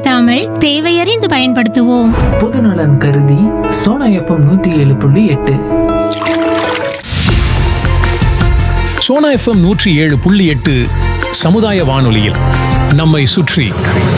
பயன்படுத்தாமல் தேவையறிந்து பயன்படுத்துவோம் பொதுநலன் கருதி சோனா எஃப்எம் நூத்தி ஏழு புள்ளி எட்டு சோனா எஃப்எம் நூற்றி ஏழு புள்ளி எட்டு சமுதாய வானொலியில் நம்மை சுற்றி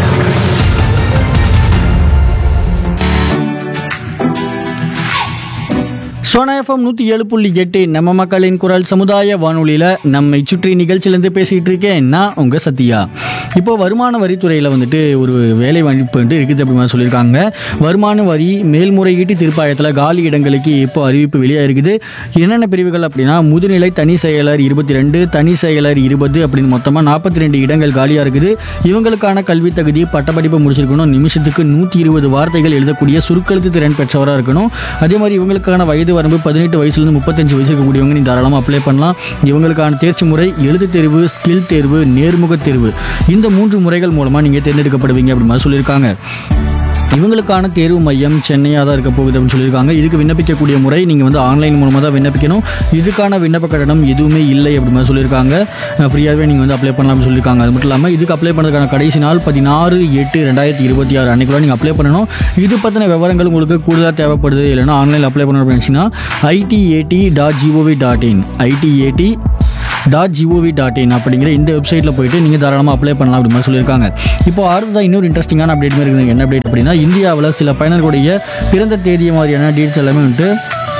சோனா எஃப்எம் நூற்றி ஏழு புள்ளி எட்டு நம்ம மக்களின் குரல் சமுதாய வானொலியில் நம்மை சுற்றி நிகழ்ச்சியிலேருந்து பேசிகிட்டு இருக்கேன் நான் உங்கள் சத்யா இப்போ வருமான வரித்துறையில் வந்துட்டு ஒரு வேலை வாய்ப்பு வந்து இருக்குது அப்படி மாதிரி சொல்லியிருக்காங்க வருமான வரி மேல்முறையீட்டு தீர்ப்பாயத்தில் காலி இடங்களுக்கு இப்போ அறிவிப்பு வெளியாக இருக்குது என்னென்ன பிரிவுகள் அப்படின்னா முதுநிலை தனி செயலர் இருபத்தி ரெண்டு தனி செயலர் இருபது அப்படின்னு மொத்தமாக நாற்பத்தி ரெண்டு இடங்கள் காலியாக இருக்குது இவங்களுக்கான கல்வி தகுதி பட்டப்படிப்பு முடிச்சிருக்கணும் நிமிஷத்துக்கு நூற்றி இருபது வார்த்தைகள் எழுதக்கூடிய சுருக்கெழுத்து திறன் பெற்றவராக இருக்கணும் அதே மாதிரி இவங்களுக்கான வயது வரம்பு பதினெட்டு வயசுலேருந்து முப்பத்தஞ்சு வயசு இருக்கக்கூடியவங்க நீ தாராளமாக அப்ளை பண்ணலாம் இவங்களுக்கான தேர்ச்சி முறை எழுத்து தேர்வு ஸ்கில் தேர்வு நேர்முக தேர்வு இந்த மூன்று முறைகள் மூலமாக நீங்கள் தேர்ந்தெடுக்கப்படுவீங்க அப்படி மாதிரி சொல்லியிருக்காங்க இவங்களுக்கான தேர்வு மையம் சென்னையாக தான் இருக்க போகுது அப்படின்னு சொல்லியிருக்காங்க இதுக்கு விண்ணப்பிக்கக்கூடிய முறை நீங்கள் வந்து ஆன்லைன் மூலமாக தான் விண்ணப்பிக்கணும் இதுக்கான விண்ணப்ப கட்டணம் எதுவுமே இல்லை அப்படி மாதிரி சொல்லியிருக்காங்க ஃப்ரீயாகவே நீங்கள் வந்து அப்ளை பண்ணலாம்னு சொல்லியிருக்காங்க அது மட்டும் இல்லாமல் இதுக்கு அப்ளை பண்ணுறதுக்கான கடைசி நாள் பதினாறு எட்டு ரெண்டாயிரத்தி இருபத்தி ஆறு அன்றைக்குள்ள நீங்கள் அப்ளை பண்ணணும் இது பற்றின விவரங்கள் உங்களுக்கு கூடுதலாக தேவைப்படுது இல்லைன்னா ஆன்லைனில் அப்ளை பண்ணணும் அப்படின்னு நினச்சிங்கன்னா ITAT dot GOV dot in ITAT dot GOV dot in அப்படிங்கிற இந்த வெப்சைட்டில் போயிட்டு நீங்கள் தாராளமாக அப்ளை பண்ணலாம் அப்படி மாதிரி சொல்லியிருக்காங்க இப்போ அடுத்ததான் இன்னொரு இன்ட்ரெஸ்டிங்கான அப்டேட் மாதிரி இருக்குது என்ன அப்டேட் அப்படின்னா இந்தியாவில் சில பயனர்களுடைய பிறந்த தேதி மாதிரியான டீட்டெயில்ஸ் எல்லாமே வந்துட்டு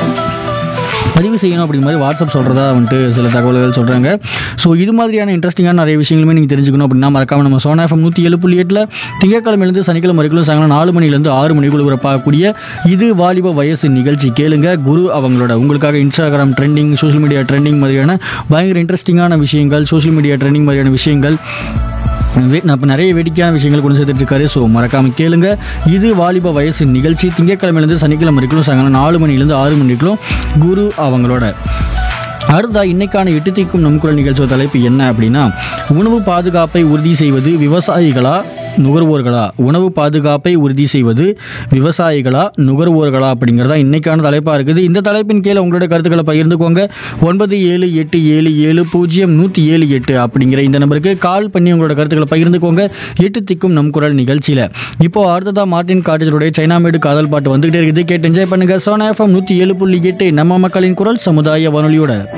பதிவு செய்யணும் அப்படிங்கிற மாதிரி வாட்ஸ்அப் சொல்கிறதா வந்துட்டு சில தகவல்கள் சொல்கிறாங்க ஸோ இது மாதிரியான இன்ட்ரெஸ்டிங்கான நிறைய விஷயங்களுமே நீங்கள் தெரிஞ்சுக்கணும் அப்படின்னா மறக்காம நம்ம சோனா எஃப்எம் நூற்றி ஏழு புள்ளி எட்டில் திங்கக்கிழமையிலேருந்து சனிக்கிழமை வரைக்கும் சாயங்காலம் நாலு மணிலேருந்து ஆறு மணிக்குள்ள பார்க்கக்கூடிய இது வாலிப வயசு நிகழ்ச்சி கேளுங்க குரு அவங்களோட உங்களுக்காக Instagram trending social media trending மாதிரியான பயங்கர இன்ட்ரெஸ்டிங்கான விஷயங்கள் சோஷியல் மீடியா ட்ரெண்டிங் மாதிரியான விஷயங்கள் வே- நான் இப்போ நிறைய வேடிக்கையான விஷயங்கள் கொண்டு சேர்த்துட்டு இருக்காரு ஸோ மறக்காம கேளுங்க இது வாலிப வயசு நிகழ்ச்சி திங்கட்கிழமையிலேருந்து சனிக்கிழமை வரைக்கும் சாயங்காலம் நாலு மணிலேருந்து ஆறு மணிக்கும் குரு அவங்களோட அடுத்தா இன்னைக்கான எட்டு தீக்கும் நம் குரல் நிகழ்ச்சியோட தலைப்பு என்ன அப்படின்னா உணவு பாதுகாப்பை உறுதி செய்வது விவசாயிகளா நுகர்வோர்களா உணவு பாதுகாப்பை உறுதி செய்வது விவசாயிகளா நுகர்வோர்களா அப்படிங்கிறதா இன்னைக்கான தலைப்பாக இருக்குது இந்த தலைப்பின் கீழே உங்களோட கருத்துக்களை பகிர்ந்துக்கோங்க ஒன்பது ஏழு எட்டு ஏழு ஏழு பூஜ்ஜியம் நூற்றி ஏழு எட்டு அப்படிங்கிற இந்த நம்பருக்கு கால் பண்ணி உங்களோட கருத்துக்களை பகிர்ந்துக்கோங்க எட்டு திக்கும் நம் குரல் நிகழ்ச்சியில் இப்போ அடுத்ததா மார்டின் காட்டேஜருடைய சைனாமேடு காதல் பாட்டு வந்துகிட்டே இருக்குது கேட்டு என்ஜாய் பண்ணுங்க சோனா எஃப்எம் நூற்றி ஏழு புள்ளி எட்டு நம்ம மக்களின் குரல் சமுதாய வானொலியோட